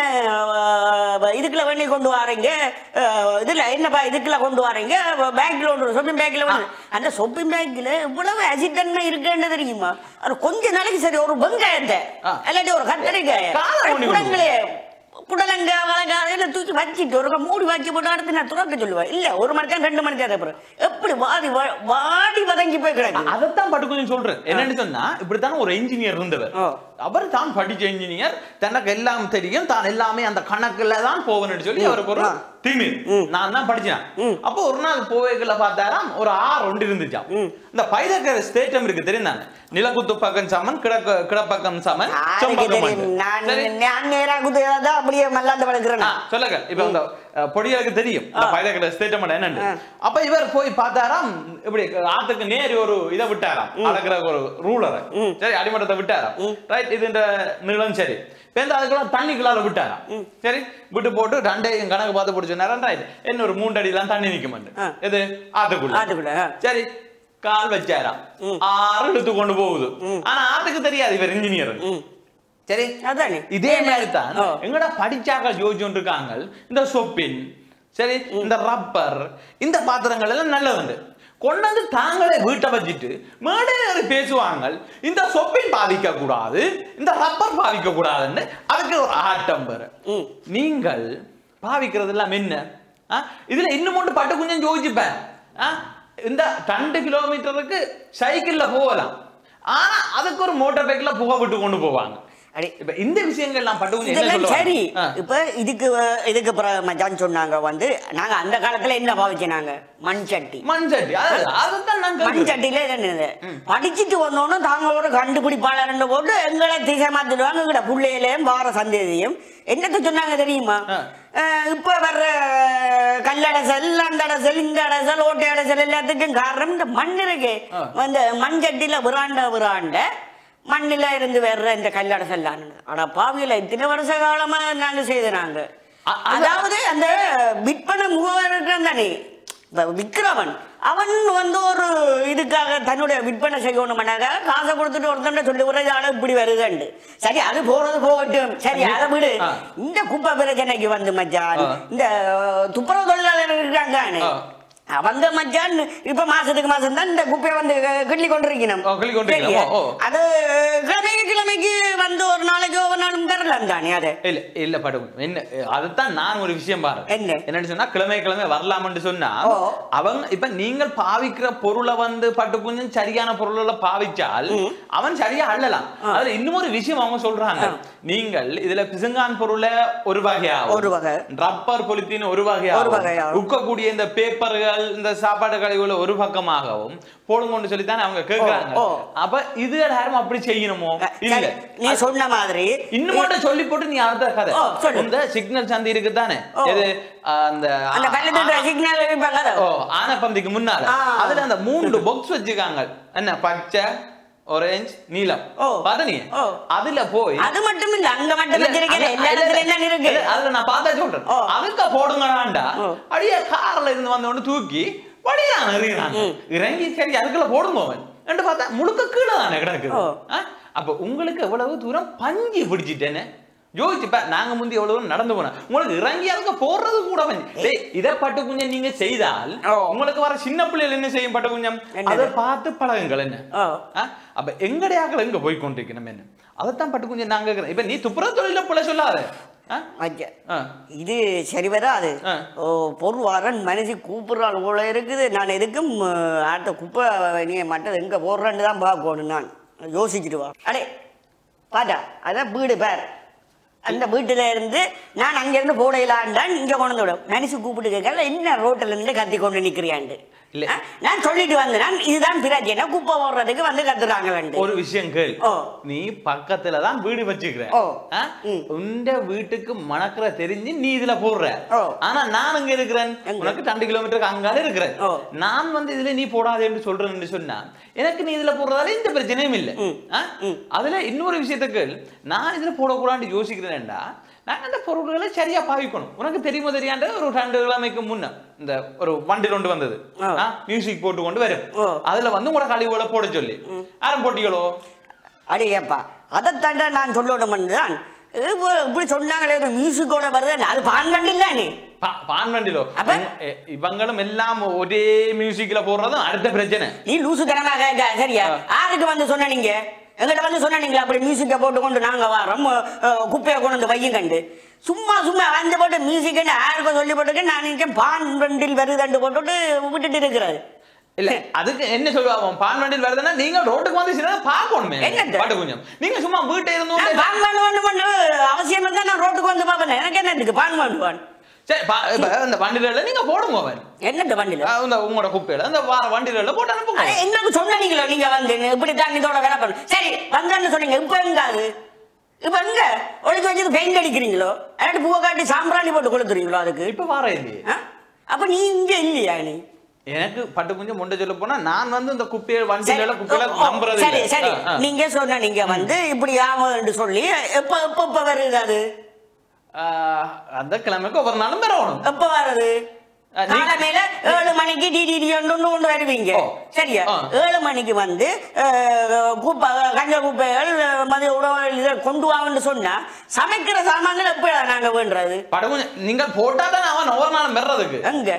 அஹ், இதுக்குள்ள பண்ணி கொண்டு வாரீங்க அஹ், இதுல என்னப்பா இதுக்குள்ள கொண்டு வாரீங்க பேக்ல ஒன்று ஷாப்பிங் பேக்ல வந்து அந்த ஷாப்பிங் பேக்ல இவ்வளவு அசிட்டன்மை இருக்குன்னு தெரியுமா அது கொஞ்ச நாளைக்கு சரி ஒரு வெங்காயத்தை ஆ. இல்லாட்டி ஒரு கத்தரிக்காய் காலை ஊனி கொண்டு குடங்களே குடலங்க வளங்க அதெல்லாம் தூக்கி வச்சுட்டு ஒரு மூடி வச்சு போட்டு அடுத்து நான் துறக்க சொல்லுவேன் இல்ல ஒரு மணிக்கா ரெண்டு மணிக்கா அப்புறம் எப்படி வாடி வா- வாடி வதங்கி போய் கிடக்கு அதைத்தான் பட்டு கொஞ்சம் சொல்றேன் என்னன்னு சொன்னா இப்படித்தானே ஒரு இன்ஜினியர் இருந்தவர் ஓ. அவர் தான் படிச்ச இன்ஜினியர் தனக்கு எல்லாம் தெரியும் தான் எல்லாமே அந்த கணக்குல தான் போவேன்னு சொல்லி அவருக்கு ஒரு ஆ. திமிர் நான் தான் படிச்சேன் அப்போ ஒரு நாள் போவேக்குள்ள பார்த்தாராம் ஒரு ஆறு ஒன்று இருந்துச்சாம் இந்த பைதக்கர் ஸ்டேட்டம் இருக்கு தெரியும் நிலக்குத்து பக்கம் சமன் கிழக்கு கிடப்பக்கம் சமன் யாருக்கு செம்பக்கம் தெரியும் மண். நான் சரி? நான் நேரா குதிரை அப்படியே மல்லாந்து வளர்க்குறேன் ஆ, சொல்லுங்க இப்ப இந்த அஹ், பொடியலுக்கு தெரியும் இந்த பைதக்கர் ஸ்டேட்மெண்ட் என்னன்னு அப்ப இவர் போய் பார்த்தாராம் இப்படி ஆத்துக்கு நேரி ஒரு இதை விட்டாராம் அளக்குற ஒரு ரூலரை சரி அடிமட்டத்தை விட்டாராம் ரைட் இது இந்த நீளம் சரி பேருந்து அதுக்குள்ள தண்ணிக்குள்ளார விட்டாரா சரி விட்டு போட்டு ரெண்டையும் கணக்கு பார்த்து போட்டு சொன்னா ரெண்டாயிரம் என்ன ஒரு மூன்று அடிலாம் தண்ணி நிக்க ஆ. மாட்டேன் எது ஆத்துக்குள்ள ஆத்துக்குள்ள, ஆ. சரி கால் வச்சாரா ஆறு இழுத்து கொண்டு போகுது ஆனா ஆத்துக்கு தெரியாது இவர் இன்ஜினியர் ம். சரி அதானே இதே மாதிரி தான் ஓ. எங்கட படிச்சாக்க ஜோஜோன் இருக்காங்க இந்த சொப்பின் சரி இந்த ரப்பர் இந்த பாத்திரங்கள் எல்லாம் நல்லதுண்டு கொண்டு வந்து தாங்களே வீட்டை வச்சுட்டு மேடையில் பேசுவாங்க இந்த சொப்பின் பாதிக்க கூடாது இந்த ரப்பர் பாதிக்க கூடாதுன்னு அதுக்கு ஒரு ஆட்டம் பெற ம். நீங்கள் பாவிக்கிறது எல்லாம் என்ன ஆ? இதுல இன்னும் ஒன்று பட்டு கொஞ்சம் யோசிப்பேன் ஆ? இந்த ரெண்டு கிலோமீட்டருக்கு சைக்கிள்ல போகலாம் ஆனா அதுக்கு ஒரு மோட்டார் பைக்ல புகை விட்டு கொண்டு போவாங்க அடே இப்ப இந்த விஷயங்கள் நான் பட்டு கொஞ்சம் என்ன இதெல்லாம் சொல்லுவாங்க? சரி ஆ. இப்ப இதுக்கு வ- இதுக்கு பிறகு மச்சான் சொன்னாங்க வந்து நாங்க அந்த காலத்துல என்ன பாவிச்சினாங்க மண் சட்டி மண் சட்டி அது- அதுதான் நான் மண் கேட்கிறேன். சட்டியில என்னது படிச்சுட்டு வந்தோன்னு தாங்களோட கண்டுபிடிப்பாளர்னு போட்டு எங்களை திசை மாத்திடுவாங்க எங்கட பிள்ளையிலையும் வார சந்ததியும் என்னத்த சொன்னாங்க தெரியுமா ஆ. அஹ் இப்ப வர்ற கல்லடசல் அந்த அடசல் இந்த அடசல் ஓட்டை அடசல் எல்லாத்துக்கும் காரணம் இந்த மண் இருக்கு ஆ. அந்த மண் சட்டியில விராண்ட விராண்ட மண்ணில இருந்து வர்ற இந்த கல்லடசல் ஆனா பாவியில இத்தனை வருஷ காலமா நாங்க செய்தனாங்க அ- அது- அதாவது அந்த விற்பனை முகவர் இருக்கிறான் தானே இப்ப விக்கிறவன் அவன் வந்து ஒரு இதுக்காக தன்னுடைய விற்பனை செய்யணும்னாக்க காசை கொடுத்துட்டு ஒருத்தன் சொல்லி ஒரு ஆளு இப்படி வருதுண்டு சரி அது போறது போகட்டும் சரி அதை விடு ஆ. இந்த குப்பை பிரச்சனைக்கு வந்து மச்சான் ஆ. இந்த துப்புரவு தொழிலாளர் இருக்காங்க ஆ. அவங்க மச்சான் இப்ப மாசத்துக்கு மாசம் தான் இந்த குப்பையை வந்து கிள்ளி கொண்டிருக்கணும் ஓ, கிள்ளி கொண்டிருக்கணும். சரியா? ஓ, ஓ. அது கிழமைக்கு கிழமைக்கு வந்து ஒரு நாளைக்கு ஒவ்வொரு நாளும் பெறலாம் தானே அது இல்ல இல்ல படு என்ன அதுதான் நான் ஒரு விஷயம் பாரு என்ன? என்னன்னு சொன்னா கிழமை கிழமை வரலாம்னு சொன்னா ஓ. அவங்க இப்ப நீங்கள் பாவிக்கிற பொருளை வந்து பட்டு கொஞ்சம் சரியான பொருளை பாவிச்சால் அவன் சரியா அள்ளலாம் அதுல இன்னும் ஒரு விஷயம் அவங்க சொல்றாங்க நீங்கள் இதுல பிசுங்கான் பொருளை ஒரு வகையாகவும் ஒரு வகை. ரப்பர் பொலித்தீன் ஒரு ஒரு வகையாகவும் வகையாகவும். உட்கக்கூடிய இந்த பேப்பர்கள் இந்த சாப்பாடு கழிவுல ஒரு பக்கமாகவும் போடுங்கன்னு சொல்லித்தானே அவங்க கேட்கறாங்க ஓ. அப்ப இது யாரும் அப்படி செய்யணுமோ இல்ல சரி, நீ சொன்ன மாதிரி இன்னும் மட்டும் சொல்லி போட்டு நீ அடுத்த கதை ஓ, சொல்லு. இந்த சிக்னல் சந்தி இருக்கு தானே ஓ. இது அந்த அந்த பள்ளத்துல சிக்னல் வைப்பாங்க அதை. ஓ ஆனப்பந்திக்கு முன்னால ஆ. அதுல அந்த மூன்று பாக்ஸ் வச்சிருக்காங்க என்ன பச்சை ஆரஞ்சு நீலம் ஓ. பாத்த நீ ஓ. அதுல போய் அது மட்டும் இல்ல அங்க மட்டும் இல்ல, வச்சிருக்கேன் அது- எல்லா இல்ல, இடத்துல என்ன இருக்கு இல்ல, அதுல நான் பார்த்தா சொல்றேன் ஓ. அதுக்கு போடுங்கடாண்டா ஓ. அப்படியே கார்ல இருந்து வந்தவொடனே தூக்கி வடியான் எறிகிறாங்க இறங்கி சரி அதுக்குள்ள போடுங்க அவன் என்று பார்த்தா முழுக்க கீழே தானே கிடக்குது ஓ. ஆ? அப்ப உங்களுக்கு எவ்வளவு தூரம் பஞ்சு பிடிச்சிட்டேன்னு யோசிச்சுப்ப நாங்க முந்தி எவ்வளவு தூரம் நடந்து போனோம் உங்களுக்கு இறங்கி அதுக்கு போடுறது கூட பஞ்சு டேய் இதை பட்டு குஞ்சம் நீங்க செய்தால் ஓ. உங்களுக்கு வர சின்ன பிள்ளைகள் என்ன செய்யும் பட்டு குஞ்சம் என்னது? அதை பார்த்து பழகுங்கள் என்ன ஓ. ஆ? அப்ப எங்கடையாக்கள் எங்க போய் கொண்டிருக்கணும் என்ன அதைத்தான் பட்டு குஞ்சம் நாங்க கேக்குறோம். இப்ப நீ துப்புரவு தொழில பிள்ளை சொல்லாத ஆ? ஐயா, ஆ. இது சரி வராது ஆ. ஓ பொருளாரன் மனுஷி கூப்பிடுறாள் போல இருக்குது நான் எதுக்கும் அஹ், அடுத்த குப்பை நீ மற்றது எங்க போடுறேன்னு தான் பார்க்கணும் நான் யோசிச்சுட்டு வா அடே பாட்டா அதான் வீடு பேர் அந்த வீட்டுல இருந்து நான் அங்க இருந்து போடையிலான்டான் இங்க கொண்டு விடும் மனுஷி கூப்பிட்டு கேட்கல என்ன ரோட்டில் இருந்து கத்தி கொண்டு நிக்கிறியாண்டு இல்ல. ஆ? நான் சொல்லிட்டு வந்தேன் நான் இதுதான் பிரச்சனை குப்பை போடுறதுக்கு வந்து கத்துறாங்க ஒரு விஷயம் கேள் ஓ. நீ பக்கத்துல தான் வீடு வச்சுக்கிற ஓ. ஆ? ம். உண்ட வீட்டுக்கு மணக்கிற தெரிஞ்சு நீ இதுல போடுற ஓ. ஆனா நான் அங்க இருக்கிறேன் எங்க? உனக்கு ரெண்டு கிலோமீட்டருக்கு அங்கால இருக்கிறேன் ஓ. நான் வந்து இதுல நீ போடாதேன்னு சொல்றேன்னு சொன்னா எனக்கு நீ இதுல போடுறதால எந்த பிரச்சனையும் இல்ல ம். ஆ? அதுல இன்னொரு விஷயத்தை கேள் நான் இதுல போடக்கூடாதுன்னு யோசிக்கிறேன்டா நாங்க அந்த பொருட்களை சரியா பாவிக்கணும் உனக்கு தெரியுமோ தெரியாண்ட ஒரு ரெண்டு கிழமைக்கு முன்ன இந்த ஒரு வண்டி கொண்டு வந்தது ஆ. மியூசிக் போட்டு கொண்டு வரும் ஓ. அதுல வந்து உங்களோட கழிவுகளை போட சொல்லி யாரும் போட்டிகளோ அடியப்பா அதைத்தாண்டா நான் சொல்லணும்னு தான் இப்போ இப்படி சொன்னாங்களே ஒரு மியூசிக்கோட வருது அது பான் பண்ணிடலானே பா- பான் வண்டிலோ அப்ப? இவங்க- இவங்களும் எல்லாம் ஒரே மியூசிக்ல போடுறதும் அடுத்த பிரச்சனை நீ லூசு தனமாக கேட்க சரியா யாருக்கு வந்து சொன்ன நீங்க எங்கிட்ட வந்து சொன்னீங்களா அப்படி மியூசிக்கை போட்டு கொண்டு நாங்க வரோம் அஹ், குப்பையை கொண்டு வந்து வையும் கண்டு சும்மா சும்மா வந்து போட்டு மியூசிக் யாருக்கும் சொல்லி போட்டுக்க நான் நினைச்சேன் பான் வண்டில் வருதுண்டு போட்டுட்டு விட்டுட்டு இருக்கிறாரு இல்ல அதுக்கு என்ன சொல்லுவாங்க பான் வண்டியில் வருதுன்னா நீங்க ரோட்டுக்கு வந்து சில பார்க்கணுமே என்னது? பாட்டு கொஞ்சம் நீங்க சும்மா வீட்டை இருந்தோம் நான் பான் பண்ண வேண்டும் பண்ணு அவசியம் இருந்தா நான் ரோட்டுக்கு வந்து பார்ப்பேன் எனக்கு என்ன இருக்கு பான் பண்ணுவான் சரி பா- இப்ப இந்த வண்டியில நீங்க போடுங்க அவன் என்னட்டு வண்டியில அஹ் இந்த உங்களோட குப்பையில இந்த வார வண்டியில போட்டு அனுப்புங்க அட, என்னக்கு சொன்னீங்களோ நீங்க வந்து இப்படி தான் இதோட வேலை பண்ணு சரி வந்தேன்னு சொன்னீங்க இப்ப எங்க அது இப்ப எங்க ஒழிச்சு வச்சது பெயிண்ட் அடிக்கிறீங்களோ அல்லாட்டி பூவை காட்டி சாம்பிராணி போட்டு கொளுத்துறீங்களோ அதுக்கு இப்ப வார இல்லையே ஆ? அப்ப நீ இங்க இல்லையா நீ எனக்கு பட்டு கொஞ்சம் முண்டை சொல்ல போனா நான் வந்து இந்த குப்பையை சரி, வண்டியில குப்பையில ஓ, ஓ, நம்புறது சரி இல்ல. சரி ஆ, ஆ. நீங்க சொன்ன நீங்க வந்து இப்படி ஆகும்னு சொல்லி எப்ப எப்ப எப்ப வருது அது ஆ, அந்த கிழமைக்கு ஒவ்வொரு நாளும் பெறணும் எப்ப வருது ஆ, நீ- காலமேல ஏழு மணிக்கு டிடிடி ஒன்று கொண்டு வருவீங்க ஓ. சரியா ஆ. ஏழு மணிக்கு வந்து அஹ், குப்பை கஞ்ச குப்பைகள் மதிய உணவு இதை கொண்டு வாங்கன்னு சொன்னா சமைக்கிற சாமான்கள் எப்ப நாங்க வேண்டுறது பட்டு கொஞ்சம் நீங்கள் போட்டா தான் அவன் ஒவ்வொரு நாளும் பெறதுக்கு எங்க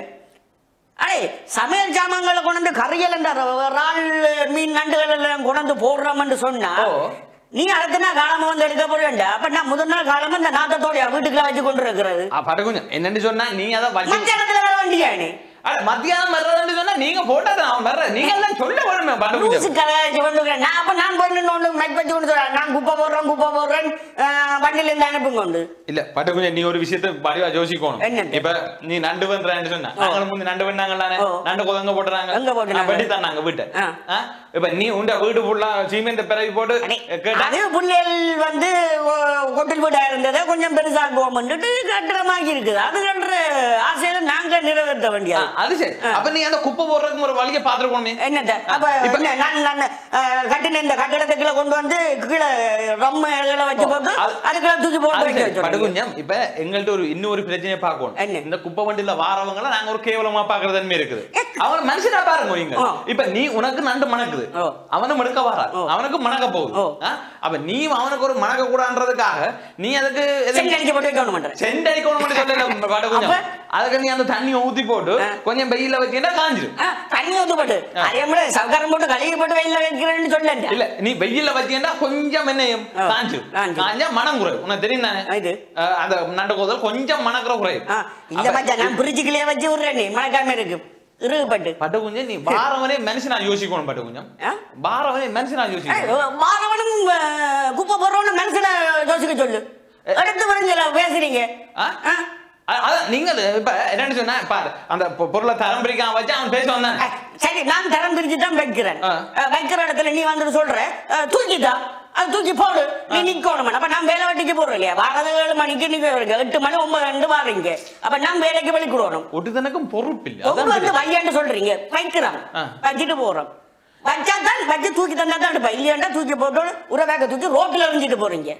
அடே சமையல் சாமான்களை கொண்டு வந்து கறியல் என்ற இறால் மீன் நண்டுகள் எல்லாம் கொண்டு வந்து போடுறோம்னு சொன்னா ஓ. நீ அடுத்த நாள் காலமா வந்து எடுக்க போறேன்டா அப்ப நான் முதல் நாள் காலமா இந்த நாத்தத்தோடைய வீட்டுக்குள்ள வச்சு கொண்டு இருக்கிறது ஆ, பட்டு கொஞ்சம் என்னன்னு சொன்னா நீங்க அதை வண்டி மத்தியானத்துல வர வேண்டியா நீ அட, மத்தியானம் வர்றதுன்னு சொன்னா நீங்க போட்டா தான் அவன் வர்ற நீங்க எல்லாம் சொல்ல வேணுமே பட்டு லூசு கொஞ்சம் கதை வச்சு கொண்டு இருக்கிறேன். நான் அப்ப நான் போய் நின்னு ஒண்ணு மைக் வச்சு கொண்டு சொல்றேன் நான் குப்பை போடுறேன் குப்பை போடுறேன் அஹ், வண்டியில இருந்து அனுப்புங்க கொண்டு இல்ல பட்டு கொஞ்சம் நீ ஒரு விஷயத்தை படிவா யோசிக்கணும் என்னது? இப்ப நீ நண்டு பண்றேன்னு சொன்ன நாங்களும் முந்தி நண்டு பண்ணாங்களானே ஓ. நண்டு கொதங்க போட்டுறாங்க எங்க போட்டுறாங்க? வெட்டி தந்தாங்க வீட்டை ஆ. ஆ? இப்ப நீ உண்ட வீடு ஃபுல்லா சீமெண்ட் பிறகு போட்டு அடே, கேட்டா அது புள்ளைகள் வந்து ஒ- கொட்டில் வீடா இருந்ததை கொஞ்சம் பெருசாக்குவோம்னுட்டு கட்டுறமாக்கி இருக்குது அது கட்டுற ஆசையில நாங்க நிறைவேற்ற ஆ, வேண்டியது அது சரி அப்ப நீ அந்த குப்பை போடுறதுக்கு ஒரு வழியை பாத்துருக்கணுமே என்னத்த அப்ப இப்ப- என்ன, நான் நான் அஹ், கட்டின இந்த கட்டடத்துக்குள்ள கொண்டு வந்து கீழே ரொம்ப இலை வச்சு போட்டு அது- அதுக்குள்ள தூக்கி போட்டு வைக்க வச்சிருக்கீங்க. படுகுஞ்சம் இப்ப எங்கள்ட்ட ஒரு இன்னொரு பிரச்சனையை என்ன? பார்க்கணும் இந்த குப்பை வண்டியில வாரவங்கள நாங்க ஒரு கேவலமா பாக்குற தன்மை இருக்குது அவன் மனுஷனா பாருங்க நீங்க ஆ. இப்ப நீ உனக்கு நண்டு மணக்குது ஓ. அவனு மணக்க வாரா ஓ. அவனுக்கு மணக்க போகுது ஓ. ஆ? அப்ப நீ அவனுக்கு ஒரு மணக்க கூடான்றதுக்காக நீ அதுக்கு எது- செங்கல் அடிக்க போட்டு வைக்கணும் பண்றேன் செண்டடிக்கணும் மட்டும் சொல்லல படுகுஞ்சம் அப்ப? அதுக்கு நீ அந்த தண்ணியை ஊத்தி போட்டு ஆ. கொஞ்சம் வெயில வச்சீங்கன்னா காஞ்சிரும் ஆ, தண்ணி ஊத்து போட்டு அதே மாதிரி சவுக்காரம் போட்டு கழுவி போட்டு வெயில வைக்கிறேன்னு சொல்லேன் இல்ல நீ வெயில வச்சீங்கன்னா கொஞ்சம் என்னையும் ஆ, காஞ்சிரும் காஞ்சிரும். காஞ்சா மனம் குறை உனக்கு தெரியும் தானே இது? ஆ, அந்த நண்டு கோதல் கொஞ்சம் மணக்கிற குறை ஆ, இல்ல மச்சான் நான் பிரிட்ஜுக்குள்ளே வச்சு விடுறேன் நீ மணக்காம இருக்கு இறுகுப்பட்டு பட்டு குஞ்சம் நீ வாரவனே மனுஷனா யோசிக்கணும் பட்டு குஞ்சம் ஆ? வாரவனே மனுஷனா யோசிக்கணும் மாணவனும் அஹ், குப்பை போடுறவனும் மனுஷனை யோசிக்க சொல்லு எடுத்து விடுங்களா பேசுறீங்க ஆ? ஆ? அ- அதான் நீங்கள் இப்ப என்னன்னு சொன்னா பாரு அந்த பொ- பொருளை தரம் பிரிக்காம வச்சு அவன் பேச வந்தான் அஹ், சரி நான் தரம் பிரிச்சு தான் வைக்கிறேன் ஆ. அஹ், வைக்கிற இடத்துல நீ வந்துட்டு சொல்ற அஹ், தூக்கிட்டா அது தூக்கி போடு நீ நிக்கணும் அப்ப நான் வேலை வெட்டிக்கு போடுறோம் இல்லையா வாரது ஏழு மணிக்கு நீங்க வருங்க எட்டு மணி ஒன்பது ரெண்டு வாரீங்க அப்ப நான் வேலைக்கு வெளிக்கிடணும் ஒட்டுதனுக்கும் பொறுப்பு இல்ல உங்க அதான் வந்து தெரியும். வையான்னு சொல்றீங்க வைக்கிறோம் ஆ. வச்சுட்டு போறோம் வச்சா தான் வச்சு தூக்கி தந்தா தான் எடுப்பேன் இல்லையாண்டா தூக்கி போட்டு உரவேக தூக்கி ரோட்ல எறிஞ்சிட்டு போறீங்க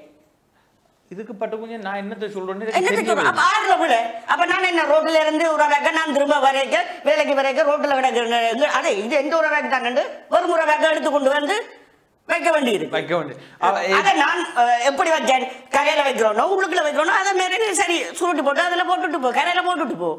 இதுக்கு பட்டு குஞ்சம் நான் என்னத்தை சொல்றேன்னு என்னத்த எனக்கு சொல்றேன்? தெரியவே அப்ப ஆறுல விட அப்ப நான் என்ன ரோட்ல இருந்து உரவேக நான் திரும்ப வரைக்க வேலைக்கு வரைக்க ரோட்ல கிடக்கு அதே இது எந்த உரவேக தானே ஒரு உரவேக எடுத்து கொண்டு வந்து வைக்க வேண்டியிருக்கு வைக்க வேண்டிய அவ- அதை நான் அஹ், எப்படி வச்சேன் கரையில வைக்கிறோனோ உள்ளுக்குள்ள வைக்கிறோனோ அதை மாரி சரி சுருட்டி போட்டு அதுல போட்டுட்டு போ கரையில போட்டுட்டு போ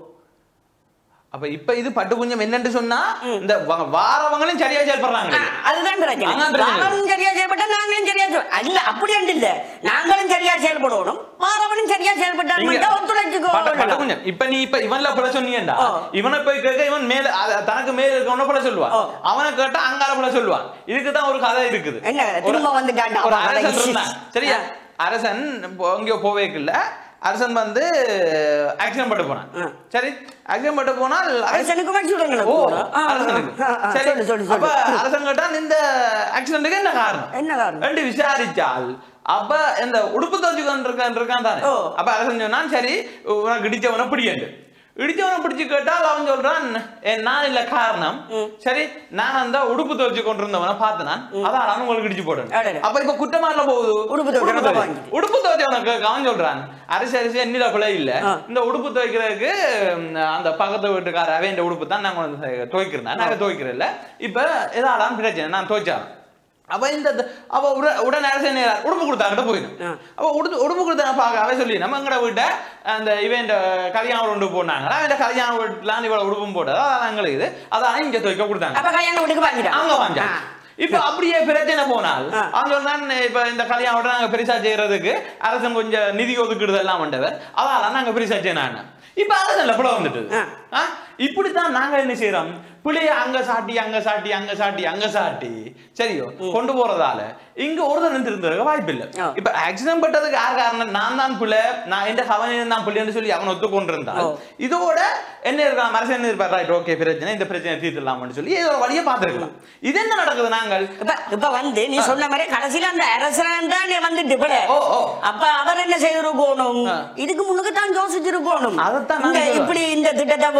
அப்ப இப்ப இது பட்டு குஞ்சம் என்னன்னு சொன்னா இந்த வ- வாரவங்களும் சரியா செயல்படுறாங்க ஆ, அதுதான் பிரச்சனை அதான் பிரச்சனை. வாரவனும் சரியா செயல்பட்டா நாங்களும் சரியா செயல் இல்ல அப்படி அண்டு இல்ல நாங்களும் சரியா செயல்படணும் வாரவனும் சரியா செயல்பட்டாலும் நீங்க- ஒத்துழைச்சுக்கோ பட்டு- பட்டு குஞ்சம் இப்ப நீ இப்ப இவன்ல பல சொன்னீங்கடா ஓ. இவனை போய் கேட்க இவன் மேல அத- தனக்கு மேல இருக்கவன பல சொல்லுவான் ஓ. அவனை கேட்டா அங்கால பல சொல்லுவான் இதுக்கு தான் ஒரு கதை இருக்குது என்ன கதை? திரும்ப ஒரு- வந்துட்டான்டா ஒரு அவன் கதை. அரசன் இருந்தான் சரியா அரசன் இப்போ எங்கேயோ போவேக்குல்ல அரசன் வந்து ஆக்சிடென்ட் பட்டு போனான் ஆ. சரி ஆக்சிடென்ட் பட்டு போனால் அரசன் அரசனுக்கு மனுஷங்களுக்கு ஓ போறோம். ஆ, ஆ, அரசனுக்கு ஆ, ஆ, சரி சொல்லு சொல்லு அப்ப சொல்லு அரசன் கேட்டான் இந்த ஆக்சிடென்ட்டுக்கு என்ன காரணம் என்ன காரணம் ரெண்டு விசாரிச்சால் அப்ப இந்த உடுப்பு தோச்சு இருக்கான் இருக்கான் தானே ஓ. அப்ப அரசன் சொன்னான் சரி உனக்கு இடிச்சவனை பிடிக்கண்டு இடிச்சவனை பிடிச்சு கேட்டால் அவன் சொல்றான் "ஏ, நான் இல்ல காரணம் சரி நான் அந்த உடுப்பு துவச்சு கொண்டிருந்தவனை பார்த்து நான் அதான் நான் உங்களுக்கு இடிச்சு போட்டேன் அடடே. அப்ப இப்ப குற்றமாரில போகுது உடுப்பு துவைக்கிறவனை துவை- வாங்கிட்டு. உடுப்பு துவைச்சவனுக்கு அவன் சொல்றான் அரிசி அரிசி என்னில பிள்ளை இல்ல ஆ. இந்த உடுப்பு துவைக்கிறதுக்கு ம், அந்த பக்கத்து வீட்டுக்கார அவன் உடுப்பு தான் நாங்க வந்து துவைக்கிறேன் நாங்க துவைக்கிறோம் இல்ல இப்ப ஏதாடாம் பிரச்சனை நான் துவைச்சான் அவ இந்த அவ உட- உடனே அரசு என்ன உடுப்பு கொடுத்தாங்கிட்ட போயிடும் ஆ. அப்ப உடுப்பு உடுப்பு கொடுத்தா பாக்க அவ சொல்லி நம்ம எங்கட வீட்டை அந்த இவன் கல்யாணம் கொண்டு போனாங்க அவன் கல்யாணம் வீட்டுலாம் இவ்வளவு உடுப்பும் போட்டது அதான் எங்களுக்கு இது அதான் இங்க துவைக்க கொடுத்தாங்க அப்ப கல்யாண வீட்டுக்கு வாங்கிட்டான் அங்க வாங்க ஆ. இப்ப அப்படியே பிரச்சனை போனால் ஆ. அவன் சொன்னான் இப்ப இந்த கல்யாணம் நாங்க பெருசா செய்யறதுக்கு அரசன் கொஞ்சம் நிதி ஒதுக்கிடுது எல்லாம் வந்தவர் அதால நாங்க பெருசா செய்யணும் இப்ப அரசன்ல புல வந்துட்டு ஆ. ஆ? இப்படித்தான் நாங்க என்ன செய்யறோம் பிள்ளைய அங்க சாட்டி அங்க சாட்டி அங்க சாட்டி அங்க சாட்டி சரியோ கொண்டு போறதால இங்க ஒருத்தர் நின்றுருந்திருக்க வாய்ப்பு இல்ல ஆ. இப்ப ஆக்சிடென்ட் பட்டதுக்கு யார் காரணம் நான் தான் பிள்ளை நான் எந்த கவனம் தான் பிள்ளைன்னு சொல்லி அவன் ஒத்து கொண்டிருந்தான் ஓ. இதோட என்ன இருக்கலாம் அரசு என்ன இருப்பார் ரைட் ஓகே பிரச்சனை இந்த பிரச்சனை தீர்த்துடலாம்னு சொல்லி ஏதோ ஒரு வழியை பார்த்துருக்கலாம் இது என்ன நடக்குது நாங்கள் இப்ப இப்ப வந்து நீ சொன்ன மாதிரி கடைசியில அந்த அரசன் தான் நீ வந்துட்டு போல ஓ, ஓ. அப்ப அவர் என்ன செய்திருக்கணும் ஆ. இதுக்கு முன்னுக்கு தான் யோசிச்சிருக்கணும் அதைத்தான் நான் இந்த சொல்றேன். இப்படி இந்த திட்டத்தை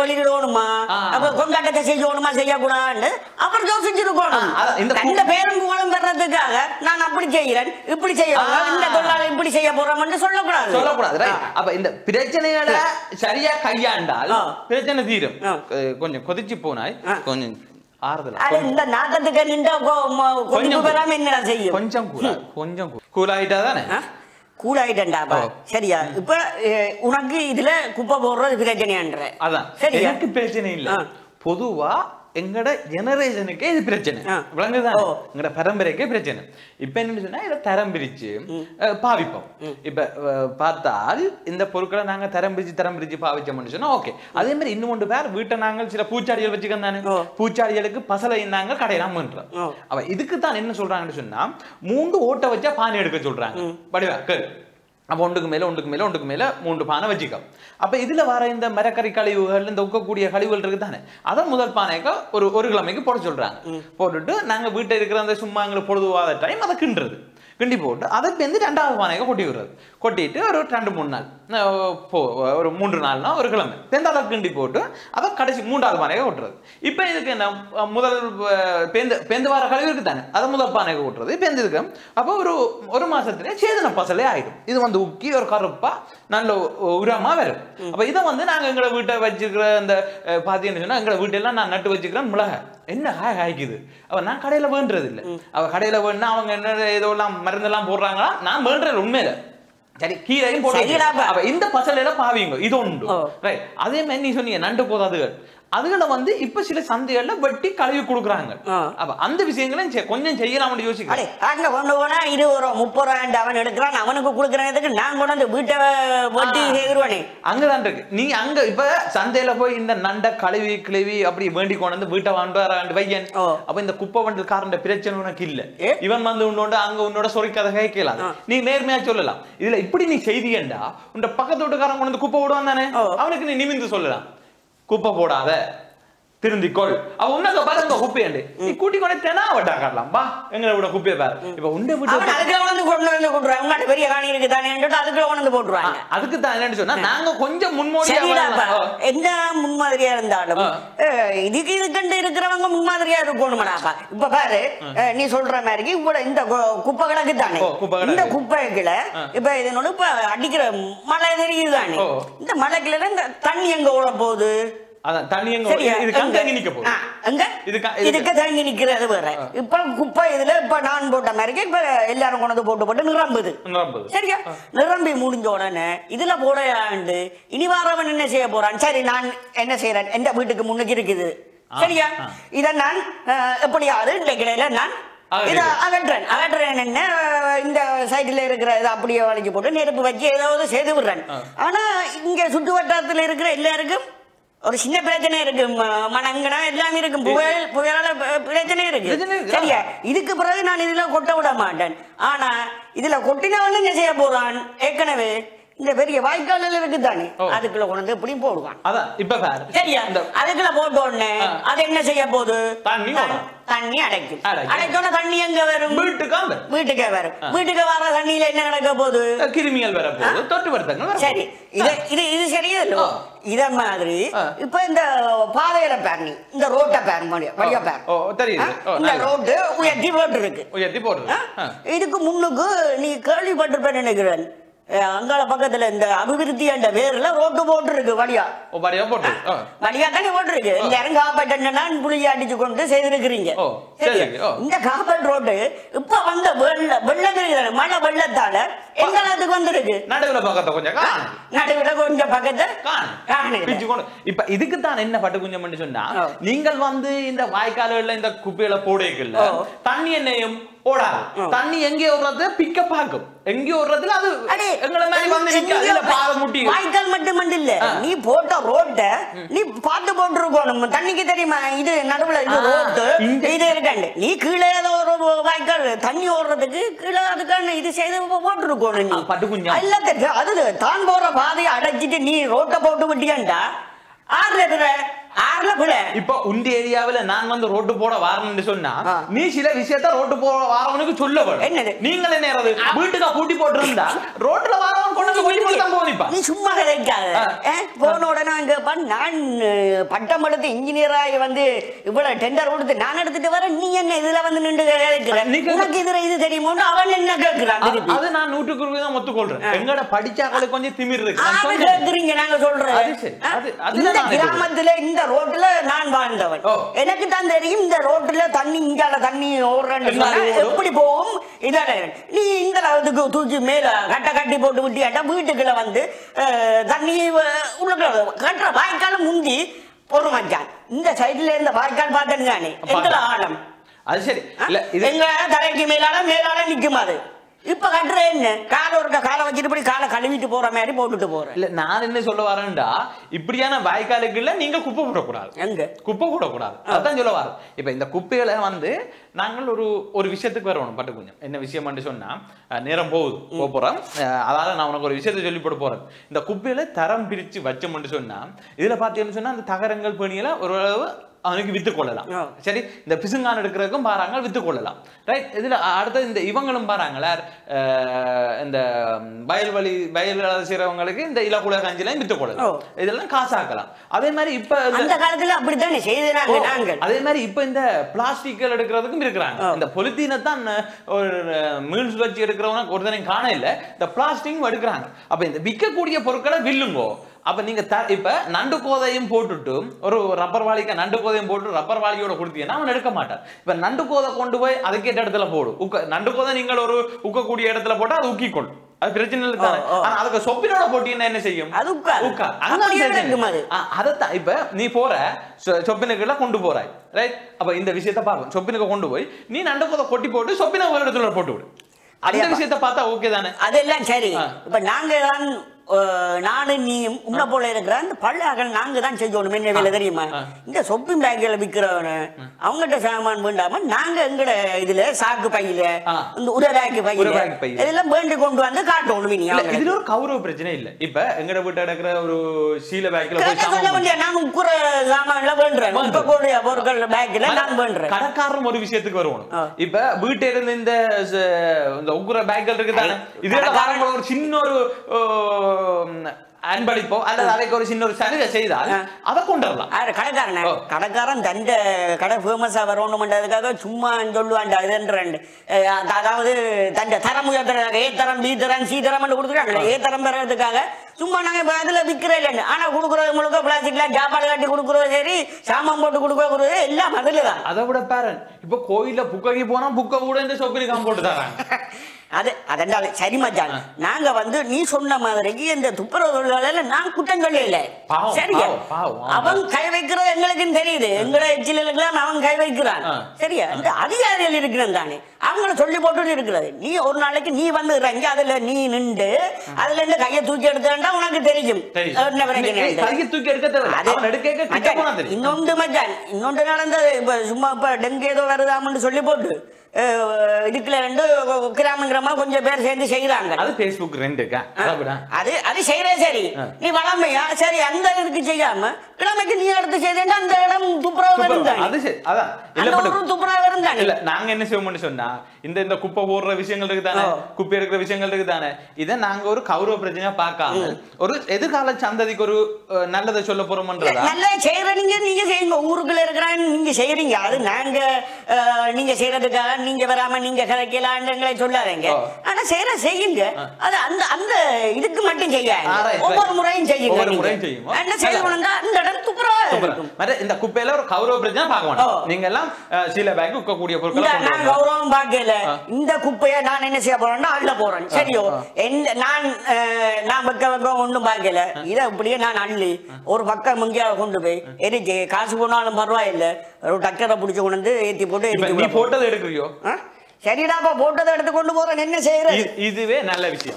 வெளியிடணுமா ஆ. அப்ப கொண்டாட்டத்தை செய்யணுமா செய்யக்கூடாதுன்னு அப்புறம் யோசிச்சிருக்கணும் ஆ, அதான் இந்த இந்த பேரும் புகழும் பெறதுக்காக நான் அப்படி செய்கிறேன் இப்படி செய்யறோம் ஆ. இந்த தொழிலாளி இப்படி செய்ய போறோம்னு சொல்லக்கூடாது சொல்லக்கூடாது right? ஆ. அப்ப இந்த பிரச்சனைகளை சரியா கையாண்டால் ஆ. பிரச்சனை தீரும் ஆ. கொ- கொஞ்சம் கொதிச்சு போனாய் ஆ. கொஞ்சம் ஆறுதலா அது இந்த நாட்டத்துக்கு நின்ற கொதிப்பு கொஞ்சம் பெறாம என்ன செய்யும் கொஞ்சம் கூலா கொஞ்சம் கூல் ஆயிட்டா தானே கூலாயிட்டேன்டாப்பா ஓ. சரியா இப்ப அஹ், உனக்கு இதுல குப்பை போடுறது பிரச்சனைன்ற அதான் சரியா எனக்கு பிரச்சனை இல்ல ஆ. பொதுவா எங்கட ஜெனரேஷனுக்கே இது பிரச்சனை ஆ. விளங்குதான் ஓ. எங்கட பரம்பரைக்கே பிரச்சனை இப்ப என்ன சொன்னா இதை தரம் பிரிச்சு அஹ், பாவிப்போம் இப்ப அஹ், பார்த்தால் இந்த பொருட்களை நாங்க தரம் பிரிச்சு தரம் பிரிச்சு பாவிச்சோம்னு சொன்னா ஓகே அதே மாதிரி இன்னும் ஒன்று பேர் வீட்டை நாங்கள் சில பூச்சாடிகள் வச்சுக்கோம் தானே ஓ. பூச்சாடிகளுக்கு பசலை நாங்க கடையெல்லாம் பண்றோம் ஓ. அவ இதுக்கு தான் என்ன சொல்றாங்கன்னு சொன்னா மூன்று ஓட்டை வச்சா பானை எடுக்க சொல்றாங்க படிவா கேள் அப்போ ஒன்றுக்கு மேல ஒன்றுக்கு மேல ஒன்றுக்கு மேல மூன்று பானை வச்சுக்கோ அப்ப இதுல வர இந்த மரக்கறி கழிவுகள் இந்த உக்கக்கூடிய கழிவுகள் இருக்கு தானே அதை முதல் பானைக்கு ஒரு ஒரு கிழமைக்கு போட சொல்றாங்க போட்டுட்டு நாங்க வீட்டில் இருக்கிற அந்த சும்மா எங்களுக்கு பொழுதுவாத டைம் அதை கிண்டுறது கிண்டி போட்டு அதை வந்து ரெண்டாவது பானைக்கு கொட்டி விடுறது கொட்டிட்டு ஒரு ரெண்டு மூணு நாள் அஹ் போ ஒரு மூன்று நாள்னா ஒரு கிழமை பேந்து அதை கிண்டி போட்டு அதை கடைசி மூன்றாவது பானைக்கு கொட்டுறது இப்போ இதுக்கு என்ன அஹ் முதல் அஹ் பேந்து பேந்து வர கழிவு இருக்கு தானே அதை முதல் பானைக்கு கொட்டுறது பேந்து இருக்கு அப்போ ஒரு ஒரு மாசத்துலயே சேதன பசலே ஆயிடும் இது வந்து உக்கி ஒரு கருப்பா நல்ல உ- உரமா வரும் அப்ப இதை வந்து நாங்க எங்களை வீட்டை வச்சுக்கிற அந்த அஹ், பாத்தீங்கன்னு சொன்னா எங்களை வீட்டெல்லாம் நான் நட்டு வச்சுக்கிறேன் மிளகாய் என்ன காய் காய்க்குது அவ நான் கடையில வேண்டுறது இல்ல அவ கடையில வேணுனா அவங்க என்ன ஏதோ எல்லாம் மருந்தெல்லாம் போடுறாங்களா நான் வேண்டுறது உண்மையில சரி கீரையும் சரிடாப்பா. போடுறேன் அப்ப இந்த பசலையில பாவிங்க இது உண்டு ஓ. ரைட் அதே மாதிரி நீ சொன்னீங்க நண்டு போதாதுகள் அதுகளை வந்து இப்ப சில சந்தைகள்ல வெட்டி கழுவி கொடுக்குறாங்க ஆ. அப்ப அந்த விஷயங்களையும் செ- கொஞ்சம் செய்யலாம்னு அடே யோசிக்கிறேன் அங்க கொண்டு போனா இருபது ரூபா முப்பது ரூபாய் அவன் எடுக்கிறான் அவனுக்கு கொடுக்கறதுக்கு நான் கொண்டு வந்து வீட்டை வெட்டி ஆ. செய்திருவானே அங்கதான் இருக்கு நீ அங்க இப்ப சந்தையில போய் இந்த நண்டை கழுவி கிளவி அப்படி வேண்டி கொண்டு வந்து வீட்டை வாண்டு வர வேண்டு வையன் ஓ. அப்ப இந்த குப்பை வண்டல் காரண்ட பிரச்சனை உனக்கு இல்ல ஏ? இவன் வந்து உன்னோட அங்க உன்னோட சொரிக்காத கேட்கலாம் ஆ. நீ நேர்மையா சொல்லலாம் இதுல இப்படி நீ செய்தியண்டா உன் பக்கத்து வீட்டுக்காரன் கொண்டு வந்து குப்பை போடுவான் தானே ஓ. அவனுக்கு நீ நிமிந்து சொல்லலாம் குப்பை போடாத திருந்திக்கொள் அவ உன்னங்க பாருங்க குப்பையாண்டு நீ கூட்டி கொண்டு தெனா வட்டா காட்டலாம் பா எங்களை விட குப்பையை பாரு இப்ப உண்டை அவன் விட்டு அதுக்குள்ள கொண்டு கொண்டு வந்து கொடுறான் உங்கள்ட்ட பெரிய காணி இருக்கு தானே அதுக்குள்ள கொண்டு வந்து போட்டுருவாங்க அதுக்கு தான் என்னன்னு சொன்னா நாங்க கொஞ்சம் முன்மோடியா சரிடாப்பா வரலாம். ஓ. எந்த முன்மாதிரியா இருந்தாலும் ஆ. அஹ், இதுக்கு இது கண்டு இருக்கிறவங்க முன்மாதிரியா இருக்கணுமாடாப்பா இப்ப பாரு அஹ், நீ சொல்ற மாதிரி இவ்வளவு இந்த கு- குப்பை கிடக்கு தானே ஓ, குப்பை கிடக்கு. இந்த குப்பைக்குள்ள ஆ. இப்ப இதனோட இப்ப அடிக்கிற மழை தெரியுது தானே ஓ. இந்த மழைக்குள்ள இந்த தண்ணி எங்க ஓட போகுது அதான் தண்ணி எங்க சரியா இது எங்க? கங்கி நிக்க போகுது ஆ, எங்க இது க- இது இதுக்கு தங்கி நிக்கிறது வேற இப்ப குப்பை இதுல இப்ப நான் போட்ட மாதிரி இப்ப எல்லாரும் கொண்டு வந்து போட்டு போட்டு நிரம்புது நிரம்புது. சரியா நிரம்பி முடிஞ்ச உடனே இதுல போடையாண்டு இனி வாரவன் என்ன செய்ய போறான் சரி நான் என்ன செய்யறேன் எந்த வீட்டுக்கு முன்னுக்கு இருக்குது ஆ, சரியா ஆ. இத நான் அஹ், எப்படியாவது இந்த கிடையில நான் அகற்றிடுவேன். இதை அகற்றேன் அகற்றேன் என்ன இந்த சைடுல இருக்கிற இதை அப்படியே வளைச்சு போட்டு நெருப்பு வச்சு ஏதாவது செய்து விடுறேன் ஆ. ஆனா இங்க சுற்று வட்டாரத்துல இருக்கிற எல்லாருக்கும் ஒரு சின்ன பிரச்சனை இருக்கு ம- மனங்கனா எல்லாம் இருக்கும் புயல் புயலால ப- பிரச்சனை இருக்கு பிரச்சனை இருக்கு. சரியா இதுக்கு பிறகு நான் இதுல கொட்ட விட மாட்டேன் ஆனா இதுல கொட்டினவன் என்ன செய்ய போறான் ஏற்கனவே இந்த பெரிய வாய்க்கால் இருக்கு தானே ஓ. அதுக்குள்ள கொண்டு வந்து இப்படியும் போடுவான் அதான் இப்ப பாரு சரியா இந்த அதுக்குள்ள போட்ட உடனே ஆ. அது என்ன செய்ய போகுது தண்ணி தண்- ஓடும். தண்ணி அடைக்கும் அடைக்கும். அடைச்சோட தண்ணி எங்க வரும் வீட்டுக்கு அந்த வீட்டுக்கே வரும் வீட்டுக்கு வர தண்ணியில என்ன நடக்க போகுது கிருமிகள் வர போகுது தொட்டு வருத்தங்கள் வர சரி இது இது இது சரியா இல்ல ஆ. இத மாதிரி ஆ. இப்ப இந்த பாதையில பேர் நீ இந்த ரோட்ட பேர் வழியா வழியா பேர் ஓ தெரியுது ஓ, இந்த நல்லது. ரோட்டு உயர்த்தி போட்டு இருக்கு உயர்த்தி போடுறது ஆ? ஆ. இதுக்கு முன்னுக்கு நீ கேள்விப்பட்டிருப்பேன் நினைக்கிறேன் அஹ் அங்கால பக்கத்துல இந்த அபிவிருத்தி என்ற பேர்ல ரோட்டு போட்டு இருக்கு வழியா ஓ வரையா போட்டு ஆ. வழியா தானே போட்டிருக்கு இந்த இடம் காப்பாற்றா புளியை அடிச்சு கொண்டு செய்திருக்கிறீங்க ஓ, சரியா? சரி, ஓ. இந்த காப்பல் ரோடு இப்ப வந்த வெள்ள வெள்ளம் இருக்குது மழை வெள்ளத்தால எந்த அளவுக்கு வந்திருக்கு நடுவுல பக்கத்தை கொஞ்சம் காணு நடுவிட கொஞ்சம் பக்கத்தை காணு காணுது. பிச்சு கொண்டு இப்ப இதுக்கு தான் என்ன பட்டு குஞ்சம் பண்ணி சொன்னா ஓ. நீங்கள் வந்து இந்த வாய்க்கால்கள்ல இந்த குப்பையில போடைகள்ல ஓ. தண்ணி என்னையும் ஓடாது ஓ. தண்ணி எங்கே ஓடுறது பிக்க பாக்கும் எங்கே ஓடுறதுல அது அடே, எங்களை மாதிரி வந்து நிக்காது இல்ல பாதை முட்டி வாய்க்கால் மட்டும் இல்ல ஆ. நீ போட்ட ரோட்ட நீ பார்த்து போட்டுருக்கணும் தண்ணிக்கு தெரியுமா இது நடுவுல இது ஆ, ரோட்டு இங்க- இது இருக்காண்டு நீ கீழே ஏதோ ஒரு வாய்க்கால் தண்ணி ஓடுறதுக்கு கீழே அதுக்கான இது செய்து போட்டுருக்கணும் நீ ஆ, பட்டு குஞ்சம். இல்ல தெரியும் அது தான் போற பாதையை அடைச்சிட்டு நீ ரோட்டை போட்டு விட்டியாண்டா ஆறு எதிர ஆறுல பிள்ளை இப்ப உண்டி ஏரியாவுல நான் வந்து ரோட்டு போட வாரணும்னு சொன்னா ஆ. நீ சில விஷயத்த ரோட்டு போட வாரவனுக்கு சொல்ல என்னது? வேணும் நீங்கள் என்ன ஏறது வீட்டுக்கா பூட்டி போட்டு இருந்தா ரோட்ல வாரவன் கொண்டு வந்து பூட்டி போட்டு தான் போனிப்பா நீ சும்மா கிடைக்காத ஆ. போன உடனே அங்க பாரு, நான் அஹ், பட்டம் எடுத்து இன்ஜினியராகி வந்து இவ்வளவு டெண்டர் கொடுத்து நான் எடுத்துட்டு வரேன் நீ என்ன இதுல வந்து நின்று கேட்கிற நீ கேட்க- உனக்கு இதுல இது தெரியுமோன்னு அவன் என்ன கேட்கிறான் அது- திருப்பி அது நான் நூற்றுக்கு நூறு தான் ஒத்துக்கொள்றேன் எங்கட படிச்சாக்களுக்கு கொஞ்சம் திமிர் இருக்கு நான் ஆமா, சொல்றேன். கேக்குறீங்க நாங்க சொல்றோம் அது சரி. ஆ? அது- அதுல இந்த நான் ஏத்துக்கிறேன். கிராமத்துல இந்த ரோட்ல நான் வாழ்ந்தவன் ஓ. எனக்கு தான் தெரியும் இந்த ரோட்ல தண்ணி இங்கால தண்ணி ஓடுறேன்னு என்ன சொன்னா ஓடும்? எப்படி போகும் இதால நீ இந்த அளவுக்கு தூக்கி மேல கட்ட கட்டி போட்டு விட்டியாட்டா வீட்டுக்குள்ள வந்து அஹ், தண்ணி அஹ், உள்ளுக்குள்ள கட்டுற வாய்க்கால முந்தி ஒரு மச்சான் இந்த சைடுல இருந்த வாய்க்கால் பார்த்தேன்னு தானே எந்த ஆழம் அது சரி ஆ? இல்ல இது எங்க தலைக்கு மேலால மேலால நிக்கும் அது இப்ப கட்டுற என்ன காலை ஒரு காலை வச்சுட்டு இப்படி காலை கழுவிட்டு போற மாதிரி போட்டுட்டு போறேன் இல்ல நான் என்ன சொல்ல வரேன்டா இப்படியான வாய்க்காலுக்குள்ள நீங்க குப்பை போடக்கூடாது எங்க குப்பை போடக்கூடாது அதான் சொல்ல வரேன் இப்ப இந்த குப்பைகளை வந்து நாங்கள் ஒரு ஒரு விஷயத்துக்கு வரணும் பட்டு கொஞ்சம் என்ன விஷயம் சொன்னா அஹ், நேரம் போகுது போக போறோம் அஹ், அதால நான் உனக்கு ஒரு விஷயத்தை சொல்லி போட போறேன் இந்த குப்பையில தரம் பிரிச்சு வச்சோம்னு சொன்னா இதுல பாத்தீங்கன்னு சொன்னா அந்த தகரங்கள் பணியில ஓரளவு அவனுக்கு வித்து கொள்ளலாம் ஆ. சரி இந்த பிசுங்கான் எடுக்கிறதுக்கும் பாறாங்க வித்து கொள்ளலாம் ரைட் இதுல அடுத்து இந்த இவங்களும் பாறாங்களே அஹ், இந்த வயல்வெளி வயல் வேலை செய்றவங்களுக்கு இந்த இலக்குல கஞ்சிலையும் வித்து கொள்ளலாம் ஓ. இதெல்லாம் காசாக்கலாம் அதே மாதிரி இப்ப இந்த- அந்த காலத்துல அப்படித்தானே செய்தாங்க ஓ, நாங்கள் அதே மாதிரி இப்ப இந்த பிளாஸ்டிக்கள் எடுக்கிறதுக்கும் இருக்கிறாங்க ஆ. இந்த பொலித்தீனை தான் ஒரு மீள் சுழற்சி எடுக்கிறவங்க ஒருத்தனையும் காண இல்ல இந்த பிளாஸ்டிக்கும் எடுக்கிறாங்க அப்ப இந்த விற்கக்கூடிய பொருட்களை வில்லுங்கோ அப்ப நீங்க த இப்ப நண்டு கோதையும் போட்டுட்டு ஒரு ரப்பர் வாளிக்க நண்டு கோதையும் போட்டு ரப்பர் வாளியோட கொடுத்தீங்கன்னா அவன் எடுக்க மாட்டான் இப்ப நண்டு கோதை கொண்டு போய் அதுக்கேற்ற இடத்துல போடு உக்க நண்டு கோதை நீங்கள் ஒரு உக்கக்கூடிய இடத்துல போட்டா அது உக்கிக்கொள்ளும் அது பிரச்சனை இல்லை தானே ஓ, ஓ. ஆனா அதுக்கு சொப்பினோட போட்டீங்கன்னா என்ன செய்யும் அது உட்காரு. உட்கார் அப்படியே இருக்கும் அது. அதைத்தான் இப்ப நீ போற சொப்பினுக்குள்ள கொண்டு போறாய் ரைட் அப்ப இந்த விஷயத்த பார்க்கும் சொப்பினுக்கு கொண்டு போய் நீ நண்டக்கோதை கொட்டி போட்டு சொப்பின ஒரு இடத்துல போட்டு விடு அந்த அடையாப்பா. விஷயத்த பார்த்தா ஓகே தானே அதெல்லாம் சரி ஆ. இப்ப நாங்க தான் அஹ், நானும் நீயும் உன்ன போல இருக்கிற அந்த பள்ளாக்கள் நாங்க தான் செய்யணும் என்ன வேலை தெரியுமா ஆ. இந்த சொப்பிங் பேக்கில் விற்கிறவன அவங்ககிட்ட சாமான் வேண்டாம நாங்க எங்கட இதுல சாக்கு பையில ஆ. இந்த உரடாக்கி பையில உரடாக்கி பையில. இதெல்லாம் வேண்டி கொண்டு வந்து காட்டணும் நீ இல்ல, அவங்களுக்கு. இதுல ஒரு கௌரவ பிரச்சனை இல்ல இப்ப எங்கட வீட்டு எடுக்கிற ஒரு சீல பேக்ல போய் கேட்க சொல்ல சாமான் வேண்டிய நான் உக்குற சாமான்ல வேண்டுறேன் வேண்டு. இப்ப கூடிய பொருட்கள் பேக்கில் நான் வேண்டுறேன் கடைக்காரரும் ஒரு விஷயத்துக்கு வருவோம் ஆ. இப்ப வீட்டை இருந்து இந்த ச- இந்த உக்குற பேக்கள் இருக்கு தானே இதுல கடைக்காரன் காரணம் ஒரு சின்ன ஒரு ஓ, அன்பளிப்போ அல்லது அதுக்கு ஒரு சின்ன ஒரு சலுகை செய்தால் ஆ. அதை கொண்டு வரலாம் ஆறு கடைக்காரன் ஓ. கடைக்காரன் தண்ட கடை ஃபேமஸா வரணும்ன்றதுக்காக சும்மா சொல்லுவான்டா இதுன்றேன் அதாவது தண்ட தரம் உயர்த்துறதுக்காக ஏ தரம் பி தரம் சி தரம் கொடுக்குறாங்க ஏ தரம் பெறதுக்காக சும்மா நாங்க இப்ப அதுல விற்கிறே இல்லைன்னு ஆனா கொடுக்குறது முழுக்க பிளாஸ்டிக்ல சாப்பாடு கட்டி கொடுக்குறது சரி சாமான் போட்டு கொடுக்குறது எல்லாம் அதுல தான் அதை விட பேரன் இப்ப கோயில்ல புக்கைக்கு போனா புக்க கூட இந்த சொப்பினி காம் போட்டு தராங்க அது அதெல்லாம் சரி மச்சான் நாங்க வந்து நீ சொன்ன மாதிரிக்கு இந்த துப்புரவு தொழிலாளர்ல நான் குற்றம் சொல்லல பாவம், சரியா பாவம், பாவம், ஆமா. அவன் கை வைக்கிறது எங்களுக்கும் தெரியுது எங்களை எச்சிலுக்கெல்லாம் அவன் கை வைக்கிறான் ஆ. சரியா இந்த அதிகாரிகள் இருக்கிறான் தானே அவங்கள சொல்லி போட்டுட்டு இருக்கிறது நீ ஒரு நாளைக்கு நீ வந்து இறங்கி அதுல நீ நின்று அதுல இருந்து கையை தூக்கி எடுத்துட்டா உனக்கு தெரியும் சரி. என்ன பிரச்சனை ஏய், உண்டு. கையை தூக்கி எடுக்க தேவையில்ல. அது- அவன் எடுக்க எடுக்க கிட்ட மச்சான், போனா தெரியும். இன்னொன்று மச்சான் இன்னொன்று நடந்தது இப்ப சும்மா இப்ப டெங்கு ஏதோ வருதாமன்னு சொல்லி போட்டு அஹ், இதுக்குள்ள ரெண்டு கிராமம் கிராமம் கொஞ்சம் பேர் சேர்ந்து செய்யறாங்க அது Facebook ரெண்டுக்கா அதான் அது அது செய்யறே சரி ஆ. நீ வளமையா சரி அந்த இதுக்கு செய்யாம கிழமைக்கு நீ எடுத்து செய்தேன்னா அந்த இடம் துப்புரவு இருந்தாங்க அது சரி அதான் இல்ல அந்த பட்டு ஊரும் துப்புரவு இருந்தாங்க இல்ல நாங்க என்ன செய்வோம்னு சொன்னா இந்த இந்த குப்பை போடுற விஷயங்கள் இருக்கு தானே ஓ. குப்பை எடுக்கிற விஷயங்கள் இருக்கு தானே இதை நாங்க ஒரு கௌரவ பிரச்சனையா பார்க்காம ஒரு எதிர்கால சந்ததிக்கு ஒரு அஹ், நல்லதை சொல்ல போறோம்ன்றதா நல்லா செய்யறீங்க நீங்க செய்யுங்க ஊருக்குள்ள இருக்கிறாங்க நீங்க செய்யறீங்க அது நாங்க அஹ், நீங்க செய்யறதுக்காக நீங்க வராம நீங்க கதைக்கலான்றங்களை சொல்லாதீங்க ஓ. ஆனா செய்யற செய்யுங்க அது அந்த அந்த இதுக்கு மட்டும் செய்யாங்க ஆ, right, right. ஒவ்வொரு முறையும் செய்யுங்க ஒவ்வொரு நீங்க. முறையும் செய்யுங்க. என்ன செய்யணும்னா அந்த இடம் துப்புரவா இருக்கும் மற்ற இந்த குப்பையில ஒரு கௌரவ பிரச்சனை பார்க்க ஓ. வேண்டாம் நீங்க எல்லாம் அஹ், சீல பேக் உக்கக்கூடிய பொருட்களை இந்த கொண்டு நான் வரணும். கௌரவம் பார்க்கல ஆ. இந்த குப்பையை நான் என்ன செய்ய போறேன்னா அள்ள போறேன் சரியோ ஆ. எந்த நான் அஹ், நான் வைக்க வைக்க ஒன்றும் பார்க்கல இதை அப்படியே நான் அள்ளி ஒரு பக்கம் எங்கேயாவது கொண்டு போய் எரிச்சு காசு போனாலும் பரவாயில்ல ஒரு டக்கரை பிடிச்சி கொண்டு வந்து ஏத்தி போட்டு இப்ப எரிச்சு நீ விட போறேன். போட்டதை எடுக்கிறியோ ஆ? சரிடாப்பா போட்டதை எடுத்து கொண்டு போறேன் என்ன செய்யற இ- இதுவே நல்ல விஷயம்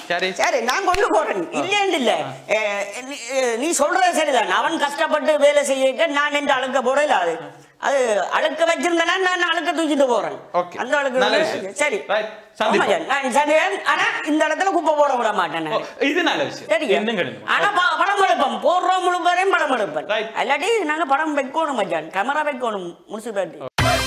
சரி சரி நான் கொண்டு போறேன் இல்லைன்னு இல்ல அஹ், நீ- அஹ், நீ சொல்றது சரிதான் அவன் கஷ்டப்பட்டு வேலை செய்ய நான் என்று அழுக்க போறேன் அது அது அழுக்க வச்சிருந்தேன்னா நான் அழுக்க தூக்கிட்டு போறேன் Okay. அந்த அழுக்கு நல்ல வந்து- விஷயம். சரி Right. சந்திப்போம். ஆமா, நான் சந்திரன் ஆனா இந்த இடத்துல குப்பை போட விட மாட்டேன் ஓ, நான். இது நல்ல விஷயம் சரி என்னங்க நீங்க? ஆனா ப- படம் எடுப்போம் போடுறோம் முழு பேரையும் படம் எடுப்பேன் Right. இல்லாட்டி நாங்க படம் வைக்கணும் மச்சான் கேமரா வைக்கணும் முனிசிபாலிட்டி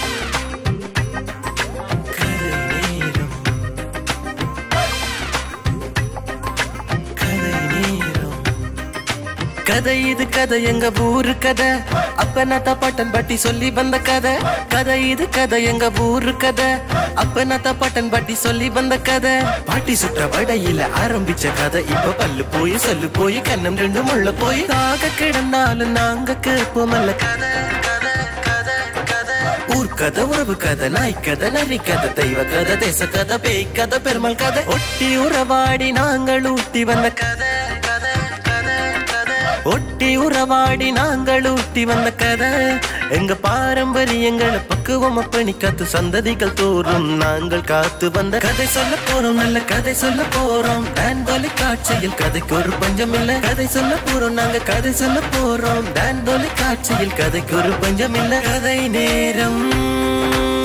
கதை இது கதை எங்க ஊரு கதை அப்பனத்த பட்டன் பட்டி சொல்லி வந்த கதை கதை இது கதை எங்க ஊரு கதை அப்பனத்த பட்டன் பட்டி சொல்லி வந்த கதை பாட்டி சுற்ற வடையில ஆரம்பிச்ச கதை இப்ப பல்லு போய் சொல்லு போய் கண்ணம் ரெண்டு முள்ள போய் தாக கிடந்தாலும் நாங்க கேட்போமல்ல கதை கதை கதை கதை ஊர் கதை உறவு கதை நாய் கதை நரி கதை தெய்வ கதை தேச கதை பேய் கதை பெருமாள் கதை ஒட்டி உறவாடி நாங்கள் ஊட்டி வந்த கதை கதை கதை கதை ஒட்டி உறவாடி நாங்கள் ஊட்டி வந்த கதை எங்க பாரம்பரியங்களை பக்குவம் அப்பணி காத்து சந்ததிகள் தோறும் நாங்கள் காத்து வந்த கதை சொல்ல போறோம் நல்ல கதை சொல்ல போறோம் டான் தொலைக்காட்சியில் கதைக்கு ஒரு பஞ்சம் இல்ல கதை சொல்ல போறோம் நாங்க கதை சொல்ல போறோம் டான் தொலைக்காட்சியில் கதைக்கு ஒரு பஞ்சம் இல்ல கதை நேரம்